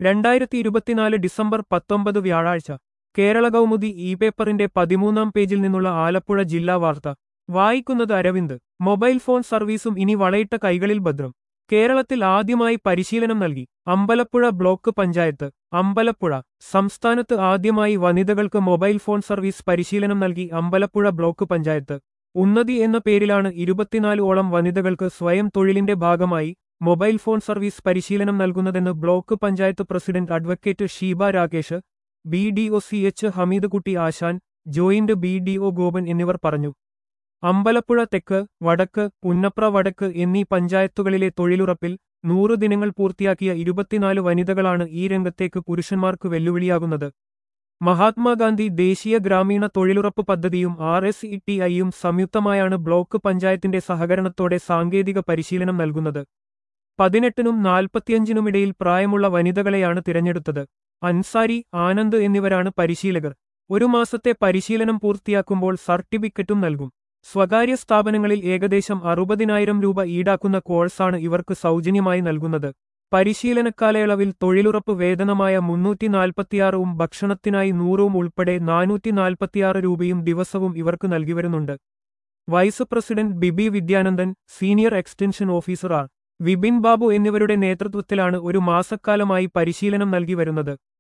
രണ്ടായിരത്തി ഇരുപത്തിനാല് ഡിസംബർ പത്തൊമ്പത് വ്യാഴാഴ്ച കേരള കൗമുദി ഇ പേപ്പറിന്റെ പതിമൂന്നാം പേജിൽ നിന്നുള്ള ആലപ്പുഴ ജില്ലാ വാർത്ത വായിക്കുന്നത് അരവിന്ദ് മൊബൈൽ ഫോൺ സർവീസും ഇനി വളയിട്ട കൈകളിൽ ഭദ്രം കേരളത്തിൽ ആദ്യമായി പരിശീലനം നൽകി അമ്പലപ്പുഴ ബ്ലോക്ക് പഞ്ചായത്ത് അമ്പലപ്പുഴ സംസ്ഥാനത്ത് ആദ്യമായി വനിതകൾക്ക് മൊബൈൽ ഫോൺ സർവീസ് പരിശീലനം നൽകി അമ്പലപ്പുഴ ബ്ലോക്ക് പഞ്ചായത്ത് ഉന്നതി എന്ന പേരിലാണ് ഇരുപത്തിനാല് ഓളം വനിതകൾക്ക് സ്വയം തൊഴിലിന്റെ ഭാഗമായി മൊബൈൽ ഫോൺ സർവീസ് പരിശീലനം നൽകുന്നതെന്ന് block panchayat president advocate Sheeba Rakesh B D O C H Hameedkutty Asan joint B D O Gopan എന്നിവർ പറഞ്ഞു അമ്പലപ്പുഴ തെക്ക് വടക്ക് പുന്നപ്ര വടക്ക് എന്നീ പഞ്ചായത്തുകളിലെ തൊഴിലുറപ്പിൽ നൂറു ദിനങ്ങൾ പൂർത്തിയാക്കിയ ഇരുപത്തിനാല് വനിതകളാണ് ഈ രംഗത്തേക്ക് പുരുഷന്മാർക്ക് വെല്ലുവിളിയാകുന്നത് മഹാത്മാഗാന്ധി ദേശീയ ഗ്രാമീണ തൊഴിലുറപ്പ് പദ്ധതിയും ആർ എസ് ഇ ടി ഐയും സംയുക്തമായാണ് ബ്ലോക്ക് പഞ്ചായത്തിന്റെ സഹകരണത്തോടെ സാങ്കേതിക പരിശീലനം നൽകുന്നത് പതിനെട്ടിനും നാൽപ്പത്തിയഞ്ചിനുമിടയിൽ പ്രായമുള്ള വനിതകളെയാണ് തിരഞ്ഞെടുത്തത് അൻസാരി ആനന്ദ് എന്നിവരാണ് പരിശീലകർ ഒരു മാസത്തെ പരിശീലനം പൂർത്തിയാക്കുമ്പോൾ സർട്ടിഫിക്കറ്റും നൽകും സ്വകാര്യ സ്ഥാപനങ്ങളിൽ ഏകദേശം അറുപതിനായിരം രൂപ ഈടാക്കുന്ന കോഴ്സാണ് ഇവർക്ക് സൗജന്യമായി നൽകുന്നത് പരിശീലന കാലയളവിൽ തൊഴിലുറപ്പ് വേതനമായ മുന്നൂറ്റി നാൽപ്പത്തിയാറും ഭക്ഷണത്തിനായി നൂറും ഉൾപ്പെടെ നാനൂറ്റി നാൽപ്പത്തിയാറ് രൂപയും ദിവസവും ഇവർക്ക് നൽകിവരുന്നുണ്ട് vice president Bibi Vidyanandan senior extension officer R Vipin Babu എന്നിവരുടെ നേതൃത്വത്തിലാണ് ഒരു മാസക്കാലമായി പരിശീലനം നൽകി വരുന്നത്